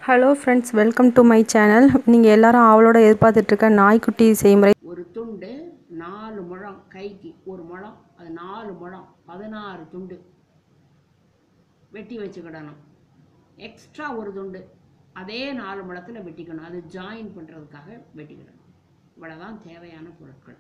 Hello friends welcome to my channel நீங்கள் எல்லாரும் ஆவலோட எதிர்பார்த்துட்ருக்க நாய்க்குட்டி செய்முறை ஒரு துண்டு நாலு முழம் கைக்கு ஒரு முழம் அது நாலு முழம் பதினாறு துண்டு வெட்டி வச்சுக்கிடணும் எக்ஸ்ட்ரா ஒரு துண்டு அதே நாலு முழத்தில் வெட்டிக்கணும் அது ஜாயின் பண்ணுறதுக்காக வெட்டிக்கிடணும் இவ்வளோதான் தேவையான பொருட்கள்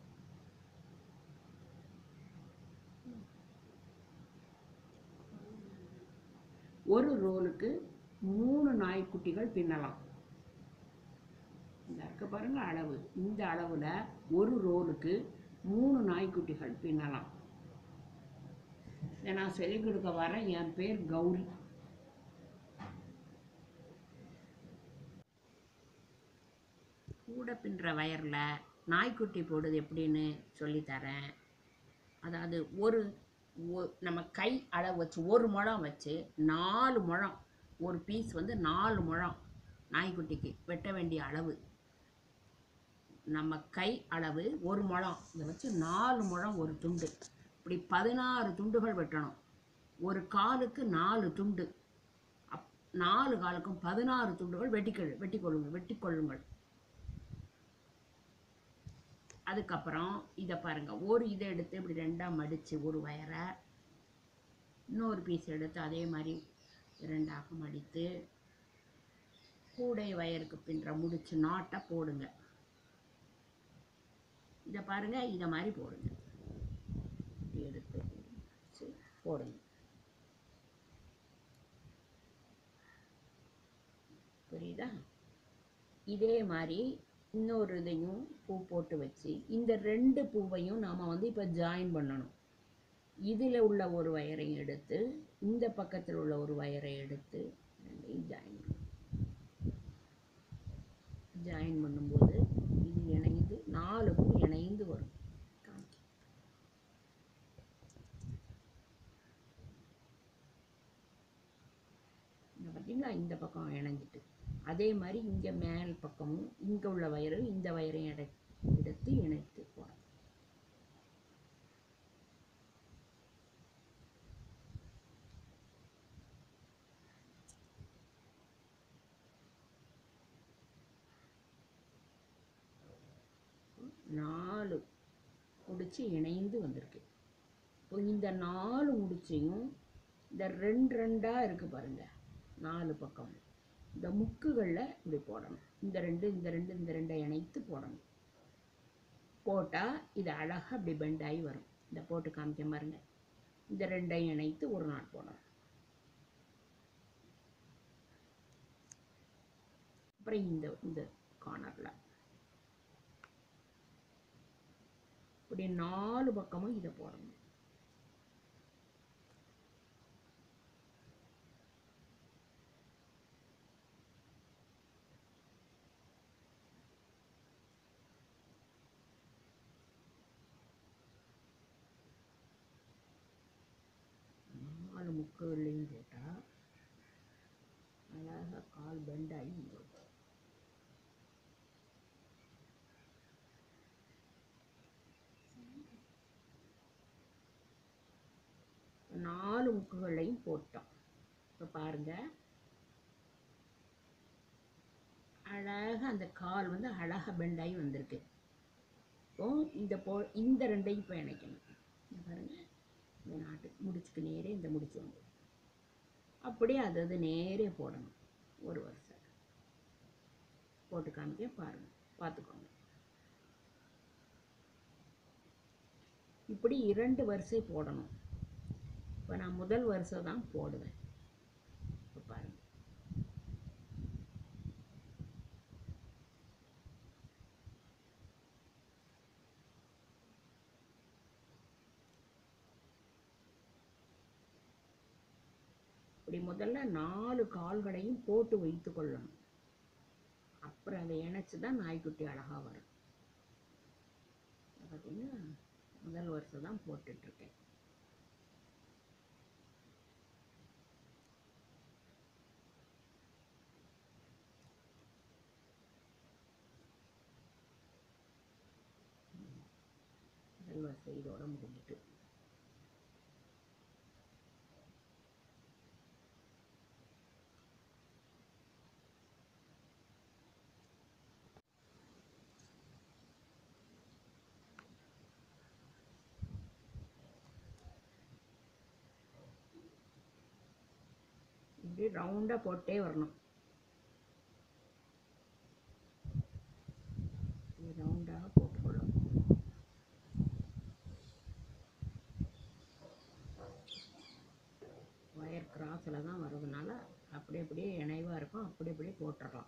ஒரு ரோலுக்கு மூணு நாய்க்குட்டிகள் பின்னலாம் இந்த இருக்க பாருங்க அளவு இந்த அளவில் ஒரு ரோலுக்கு மூணு நாய்க்குட்டிகள் பின்னலாம் இதை நான் சொல்லிக் கொடுக்க வரேன் என் பேர் கௌரி கூட பின்னுற வயரில் நாய்க்குட்டி போடுறது எப்படின்னு சொல்லித்தரேன் அதாவது ஒரு ஒ- நம்ம கை அளவு வச்சு ஒரு முழம் வச்சு நாலு முழம் ஒரு பீஸ் வந்து நாலு முழம் நாய்க்குட்டிக்கு வெட்ட வேண்டிய அளவு நம்ம கை அளவு ஒரு முழம் இதை வச்சு நாலு முழம் ஒரு துண்டு இப்படி பதினாறு துண்டுகள் வெட்டணும் ஒரு காலுக்கு நாலு துண்டு அப் நாலு காலுக்கும் பதினாறு துண்டுகள் வெட்டிக்கொள் வெட்டிக்கொள்ளுங்கள் வெட்டிக்கொள்ளுங்கள் அதுக்கப்புறம் இதை பாருங்க ஒரு இதை எடுத்து இப்படி ரெண்டாக மடித்து ஒரு வயரை இன்னொரு பீஸ் எடுத்து அதே மாதிரி ரெண்டாக மடித்து கூடை வயருக்கு பின்னுற முடிச்சு நாட்டை போடுங்க இதை பாருங்க இதை மாதிரி போடுங்க இப்படி எடுத்து வச்சு போடுங்க புரியுதா இதே மாதிரி இன்னொரு இதையும் பூ போட்டு வச்சு இந்த ரெண்டு பூவையும் நாம் வந்து இப்போ ஜாயின் பண்ணணும் இதில் உள்ள ஒரு வயரையும் எடுத்து இந்த பக்கத்தில் உள்ள ஒரு வயரை எடுத்து ரெண்டையும் ஜாயின் பண்ணணும் ஜாயின் பண்ணும்போது இது இணைந்து நாலு பூ இணைந்து வரும் காமிக்க. இந்த பார்த்தீங்களா இந்த பக்கம் இணைஞ்சிட்டு அதே மாதிரி இங்கே மேல் பக்கமும் இங்கே உள்ள வயரு இந்த வயரையும் எடை எடுத்து இணைத்து போகிறோம் நாலு முடிச்சு இணைந்து வந்திருக்கு இப்போ இந்த நாலு முடிச்சையும் இந்த ரெண்டு ரெண்டாக இருக்குது பாருங்க நாலு பக்கம் இந்த முக்குகளில் இப்படி போடணும் இந்த ரெண்டு இந்த ரெண்டு இந்த ரெண்டை இணைத்து போடணும் போட்டால் இது அழகாக இப்படி பெண்ட் ஆகி வரும் இந்த போட்டு காமிக்க பாருங்க இந்த ரெண்டையும் இணைத்து ஒரு நாள் போடணும் அப்புறம் இந்த இந்த கார்னரில் இப்படி நாலு பக்கமும் இதை போடணும் நாலு முக்குகள்லையும் போட்டால் அழகாக கால் பெண்ட் ஆகி வந்துடும் நாலு முக்குகளையும் போட்டோம் இப்போ பாருங்க அழகாக அந்த கால் வந்து அழகாக பெண்ட் ஆகி வந்திருக்கு இப்போ இந்த போ இந்த ரெண்டையும் இப்போ இணைக்கணும் இங்க பாருங்க இந்த நாட்டு முடிச்சுக்கு நேரே இந்த முடிச்சு வந்து அப்படியே அது அது நேரே போடணும் ஒரு வருஷம் போட்டு காமிக்க பாருங்க பார்த்துக்கோங்க இப்படி இரண்டு வரிசை போடணும் இப்போ நான் முதல் வருஷம் தான் போடுவேன் இப்போ பாருங்க இப்படி முதல்ல நாலு கால்களையும் போட்டு வைத்து கொள்ளணும் அப்புறம் அதை இணைச்சு தான் நாய்க்குட்டி அழகாக வரும் பார்த்தீங்கன்னா முதல் வருஷம் தான் போட்டுட்ருக்கேன் முதல் வருஷம் இதோட முடிஞ்சிட்டு இப்படி ரவுண்டாக போட்டே வரணும் ரவுண்டாக போட்டுக்கொள்ளும் ஒயர் கிராஸில் தான் வர்றதுனால அப்படி அப்படியே இணைவாக இருக்கும் அப்படி அப்படியே போட்டுடலாம்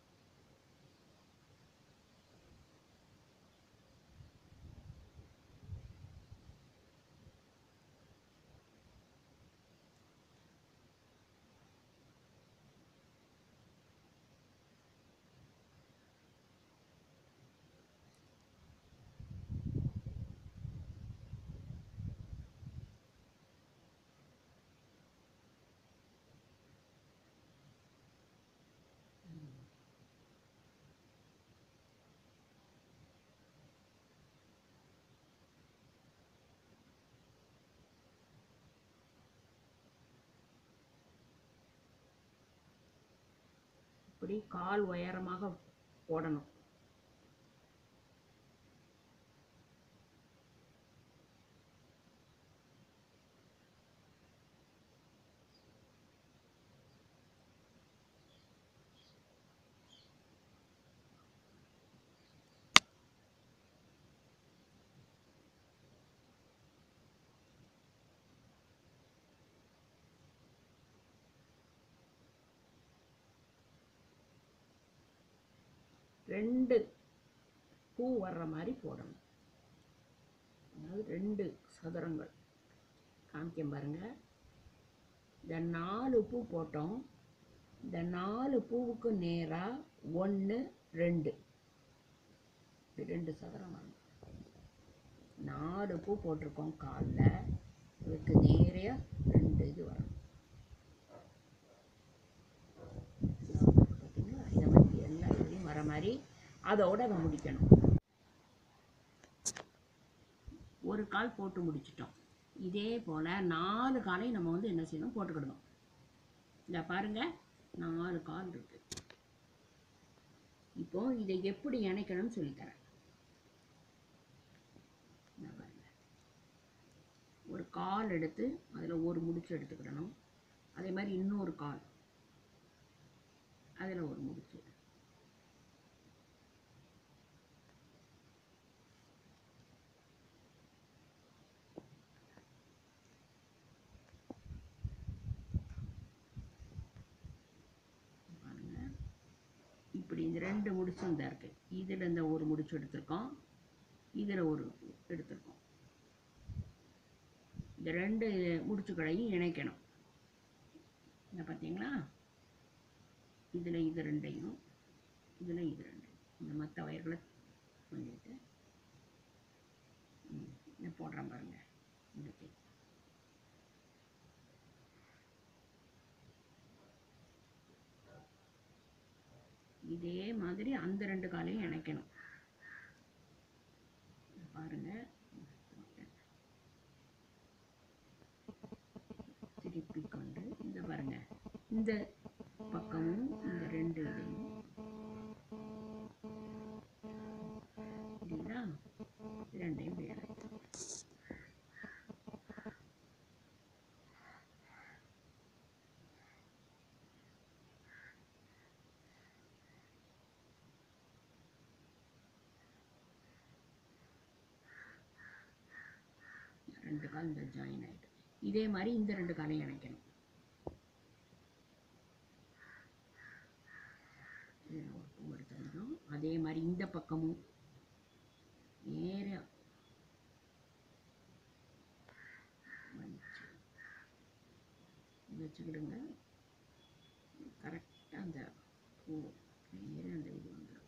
இப்படி கால் உயரமாக போடணும் ரெண்டு பூ வர்ற மாதிரி போடணும் அதாவது ரெண்டு சதுரங்கள் காமிக்க பாருங்க இந்த நாலு பூ போட்டோம் இந்த நாலு பூவுக்கு நேராக ஒன்று ரெண்டு இப்படி ரெண்டு சதுரம் வரணும் நாலு பூ போட்டிருக்கோம் காலில் இதுக்கு நேரையாக ரெண்டு இது வரணும் பார்த்தீங்களா இதை மாதிரி எல்லா இதுலேயும் வர மாதிரி அதோட அதை முடிக்கணும் ஒரு கால் போட்டு முடிச்சிட்டோம் இதே போல் நாலு காலையும் நம்ம வந்து என்ன செய்யணும் போட்டுக்கிடணும் இந்த பாருங்க நாலு கால் இருக்கு இப்போ இதை எப்படி இணைக்கணும்னு சொல்லித்தரேன் இந்த பாருங்க ஒரு கால் எடுத்து அதில் ஒரு முடிச்சு எடுத்துக்கிடணும் அதே மாதிரி இன்னொரு கால் அதில் ஒரு முடிச்சு பாருங்க இப்படி இந்த ரெண்டு முடிச்சும் தான் இருக்கு இதில் இந்த ஒரு முடிச்சு எடுத்திருக்கோம் இதில் ஒரு எடுத்திருக்கோம் இந்த ரெண்டு முடிச்சுக்களையும் இணைக்கணும் இந்த பார்த்தீங்களா இதில் இது ரெண்டையும் இதில் இது ரெண்டையும் இந்த மற்ற வயர்களை பண்ணிட்டு ம், இதை போடுறேன் பாருங்க இதுக்கு இதே மாதிரி அந்த ரெண்டு காலையும் இணைக்கணும் பாருங்க திருப்பி கொண்டு இந்த பாருங்க இந்த பக்கமும் இந்த ரெண்டு இதையும் இல்லைங்களா ரெண்டையும் இப்படி இணைக்கணும். ரெண்டு கால் இந்த ஜாயின் ஆயிட்டு இதே மாதிரி இந்த ரெண்டு காலையும் இணைக்கணும் இதில் ஒரு பூ எடுத்துக்கணும் அதே மாதிரி இந்த பக்கமும் நேரா வச்சு வச்சுக்கிடுங்க கரெக்டாக அந்த பூ நேரா அந்த இது வந்துடும்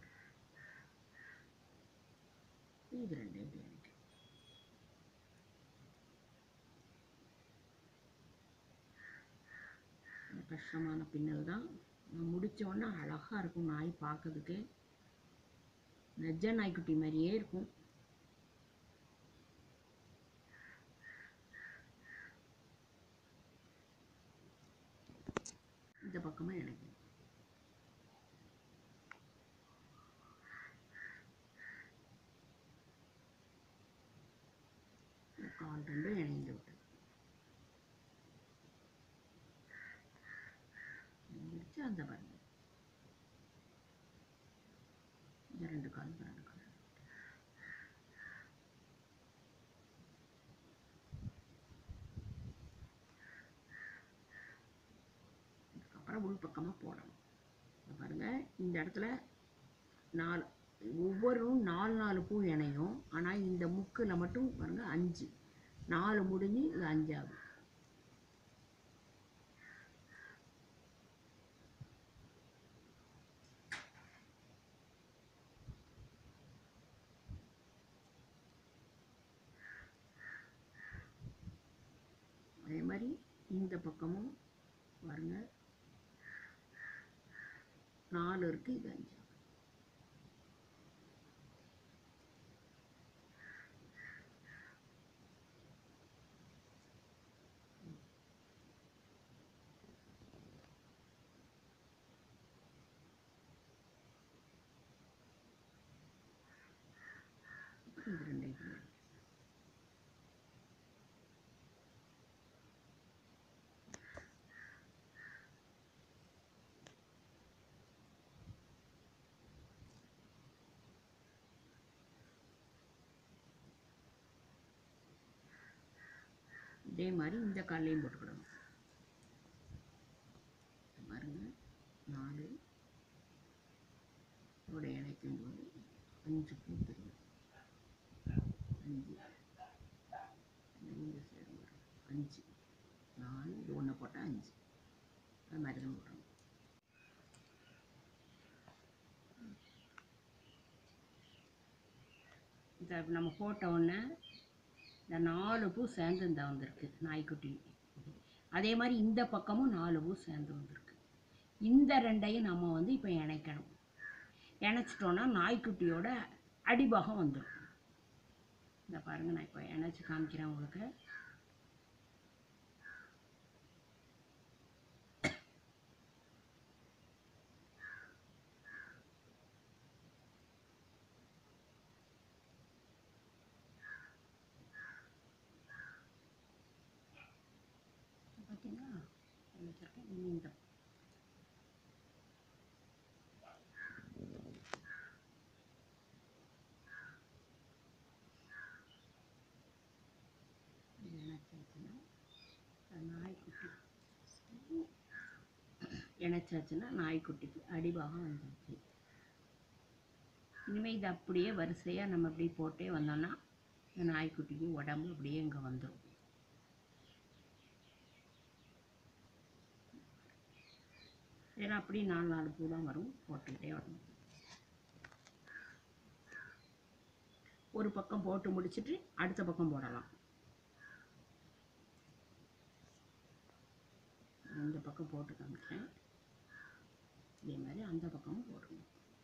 இது ரெண்டையும் இப்படி இணைக்கணும் இது கஷ்டமான பின்னல் தான் முடிச்ச உடனே அழகாக இருக்கும் நாய் பார்க்கறதுக்கு நெஜ நாய்க்குட்டி மாதிரியே இருக்கும் இந்த பக்கமா எனக்கு கால் ரெண்டும் இணைந்து விட்டது வச்சு அந்த பாருங்க இந்த ரெண்டு கால் இந்த ரெண்டு கால் அதுக்கப்புறம் உள் பக்கமாக போடணும் இங்க பாருங்க இந்த இடத்துல நாலு ஒவ்வொரும் நாலு நாலு பூ இணையும் ஆனால் இந்த முக்கில் மட்டும் பாருங்க அஞ்சு நாலு முடிஞ்சு இது அஞ்சாகும் அதே மாதிரி இந்த பக்கமும் பாருங்க நாலு இருக்கு இது அஞ்சு இது ரெண்டு இது இதே மாதிரி இந்த கால்லையும் போட்டுக்கிடணும் இது பாருங்க நாலு இதோட இணைக்கும் போது அஞ்சு பூ தெரியும் அஞ்சு இந்த சைடு வரும் அஞ்சு நாலு இது ஒன்று போட்டால் அஞ்சு அது மாதிரி தான் போடணும் இதை நம்ம போட்ட உடனே இந்த நாலு பூ சேர்ந்து இந்த வந்திருக்கு நாய்க்குட்டி அதே மாதிரி இந்த பக்கமும் நாலு பூ சேர்ந்து வந்திருக்கு இந்த ரெண்டையும் நம்ம வந்து இப்போ இணைக்கணும் இணைச்சிட்டோன்னா நாய்க்குட்டியோட அடிபாகம் வந்துடும் இந்த பாருங்க நான் இப்போ இணைச்சி காமிக்கிறேன் உங்களுக்கு பார்த்தீங்களா இணைச்சிருக்கேன் இனி இந்த இது இணைச்சாச்சுன்னா அது நாய்க்குட்டி இணைச்சாச்சுன்னா நாய்க்குட்டிக்கு அடிபாகம் வந்துருச்சு இனிமேல் இது அப்படியே வரிசையாக நம்ம அப்படியே போட்டே வந்தோம்னா இந்த நாய்க்குட்டிக்கு உடம்பு அப்படியே இங்கே வந்துடும் ஏன்னா அப்படியே நாலு நாலு பூ தான் வரும் போட்டுக்கிட்டே வரணும் ஒரு பக்கம் போட்டு முடிச்சிட்டு அடுத்த பக்கம் போடலாம் இந்த பக்கம் போட்டு காமிக்கிறேன் இதே மாதிரி அந்த பக்கமும் போடணும்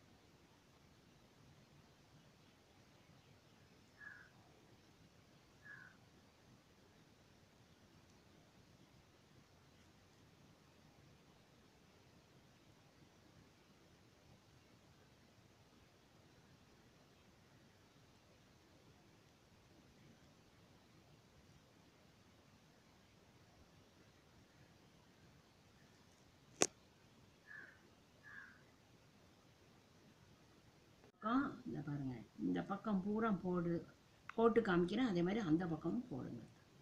பக்கம் இந்த பாருங்க இந்த பக்கம் பூரா போடு போட்டு காமிக்கிறேன் அதே மாதிரி அந்த பக்கமும் போடுங்க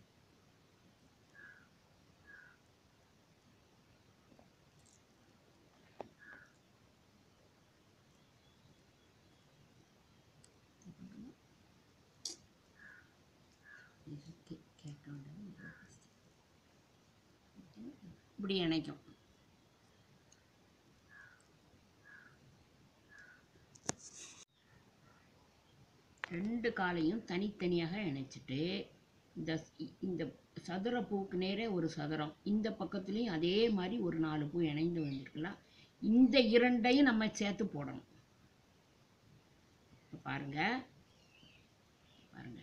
இது கே- கேட்க வேண்டாம். இப்படி இணைக்கும் ரெண்டு காலையும் தனித்தனியாக இணைச்சிட்டு இந்த ஸ்- இந்த சதுர பூக்கு நேரே ஒரு சதுரம் இந்த பக்கத்துலேயும் அதே மாதிரி ஒரு நாலு பூ இணைந்து வந்திருக்குல்ல இந்த இரண்டையும் நம்ம சேர்த்து போடணும் இப்ப பாருங்க பாருங்க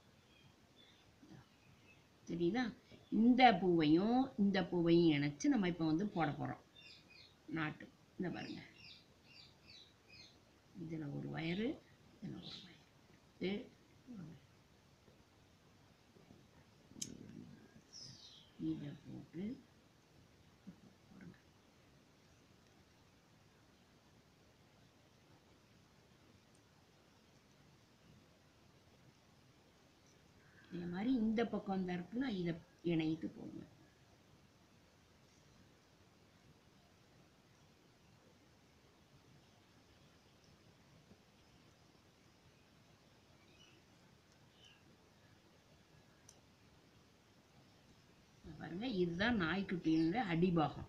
தெரியுதா இந்த பூவையும் இந்த பூவையும் இணைச்சு நம்ம இப்போ வந்து போட போகிறோம் நாட்டு இந்த பாருங்க இதில் ஒரு வயரு இதில் ஒரு வயர் இது இதை போட்டு போடுங்க இந்த பக்கம் இந்த இருக்குன்னா இதை இணையிட்டு போங்க பாருங்க இதுதான் நாய்க்குட்டியோட அடிபாகம்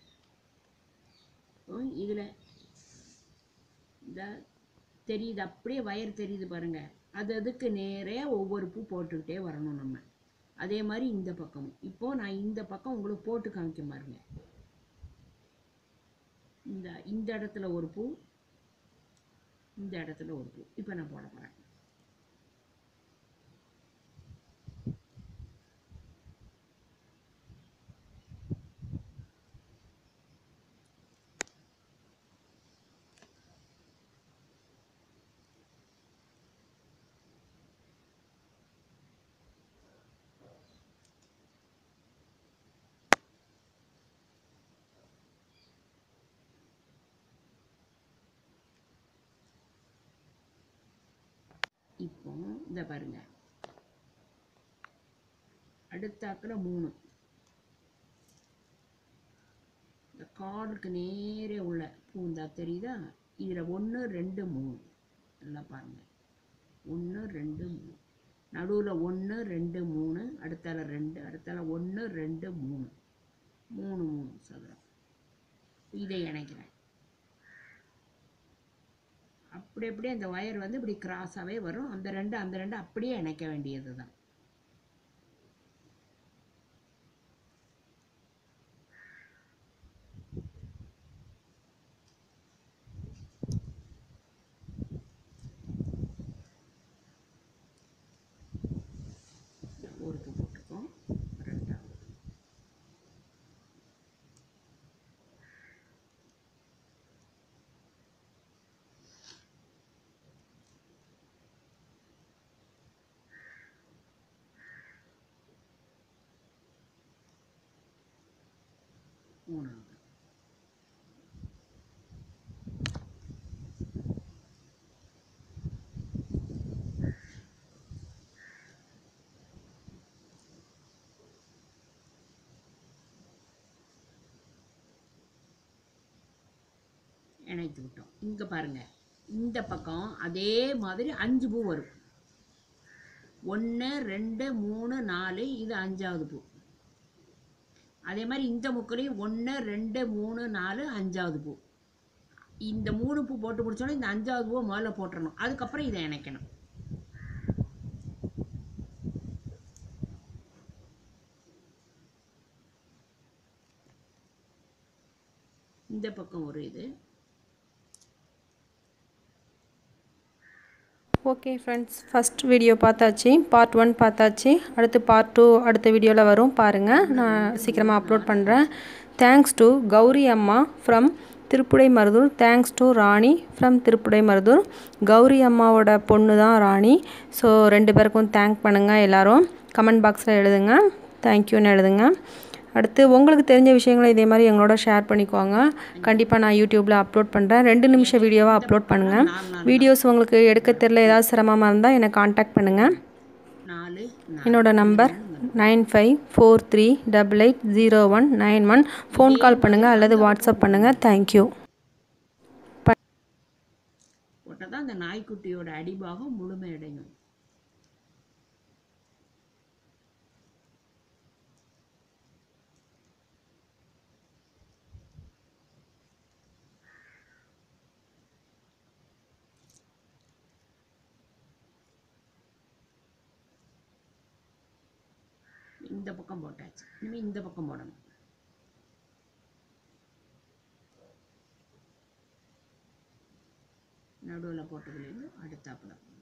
இதில் இந்த தெரியுது அப்படியே வயர் தெரியுது பாருங்க அது அதுக்கு நேரே ஒவ்வொரு பூ போட்டுக்கிட்டே வரணும் நம்ம அதே மாதிரி இந்த பக்கமும் இப்போ நான் இந்த பக்கம் உங்களுக்கு போட்டு காமிக்க பாருங்க இந்த இந்த இடத்துல ஒரு பூ இந்த இடத்துல ஒரு பூ இப்போ நான் போட போகிறேன் இப்போ இந்த பாருங்க அடுத்தாக்குல மூணு இந்த கார்டுக்கு நேரே உள்ள பூந்தா தெரியுதா இதில் ஒன்று ரெண்டு மூணு நல்லா பாருங்க ஒன்று ரெண்டு மூணு நடுவில் ஒன்று ரெண்டு மூணு அடுத்தால ரெண்டு அடுத்தால ஒன்று ரெண்டு மூணு மூணு மூணு சதுரம் இதை இணைக்கிறேன் அப்படி அப்படியே அந்த ஒயர் வந்து இப்படி கிராஸாகவே வரும் அந்த ரெண்டு அந்த ரெண்டு அப்படியே இணைக்க வேண்டியது தான் ஒரு பூ போட்டுக்கோம் ரெண்டாவது மூணாவது இணைத்து விட்டோம் இங்கே பாருங்க இந்த பக்கம் அதே மாதிரி அஞ்சு பூ வரும் ஒன்று ரெண்டு மூணு நாலு இது அஞ்சாவது பூ அதே மாதிரி இந்த முக்களையும் ஒன்று ரெண்டு மூணு நாலு அஞ்சாவது பூ இந்த மூணு பூ போட்டு முடிச்சோன்னே இந்த அஞ்சாவது பூவை முதல்ல போட்டுறணும் அதுக்கப்புறம் இதை இணைக்கணும் இந்த பக்கம் ஒரு இது ஓகே ஃப்ரெண்ட்ஸ் ஃபஸ்ட் வீடியோ பார்த்தாச்சு பார்ட் ஒன் பார்த்தாச்சு அடுத்து பார்ட் டூ அடுத்த வீடியோவில் வரும் பாருங்கள் நான் சீக்கிரமாக அப்லோட் பண்ணுறேன் தேங்க்ஸ் டு கௌரி அம்மா from Thiruppudai Maruthur thanks to Rani from Thiruppudai Maruthur Gowri அம்மாவோட பொண்ணு தான் ராணி ஸோ ரெண்டு பேருக்கும் தேங்க் பண்ணுங்கள் எல்லோரும் கமெண்ட் பாக்ஸில் எழுதுங்க தேங்க்யூன்னு எழுதுங்க அடுத்து உங்களுக்கு தெரிஞ்ச விஷயங்களை இதே மாதிரி எங்களோட ஷேர் பண்ணிக்கோங்க கண்டிப்பாக நான் யூடியூப்பில் அப்லோட் பண்ணுறேன் ரெண்டு நிமிஷம் வீடியோவாக அப்லோட் பண்ணுங்கள் வீடியோஸ் உங்களுக்கு எடுக்க தெரில ஏதாவது சிரமமாக இருந்தால் என்னை காண்டாக்ட் பண்ணுங்கள் நாலு நாலு என்னோட number nine five four three double eight zero one nine one phone call பண்ணுங்கள் அல்லது வாட்ஸ்அப் பண்ணுங்கள் தேங்க்யூ போட்டால் தான் அந்த நாய்க்குட்டியோட அடிபாகம் முழுமையடையும் இந்த பக்கம் போட்டாச்சு இனிமேல் இந்த பக்கம் போடணும் நடுவில் போட்டதுலேருந்து அடுத்தாப்புல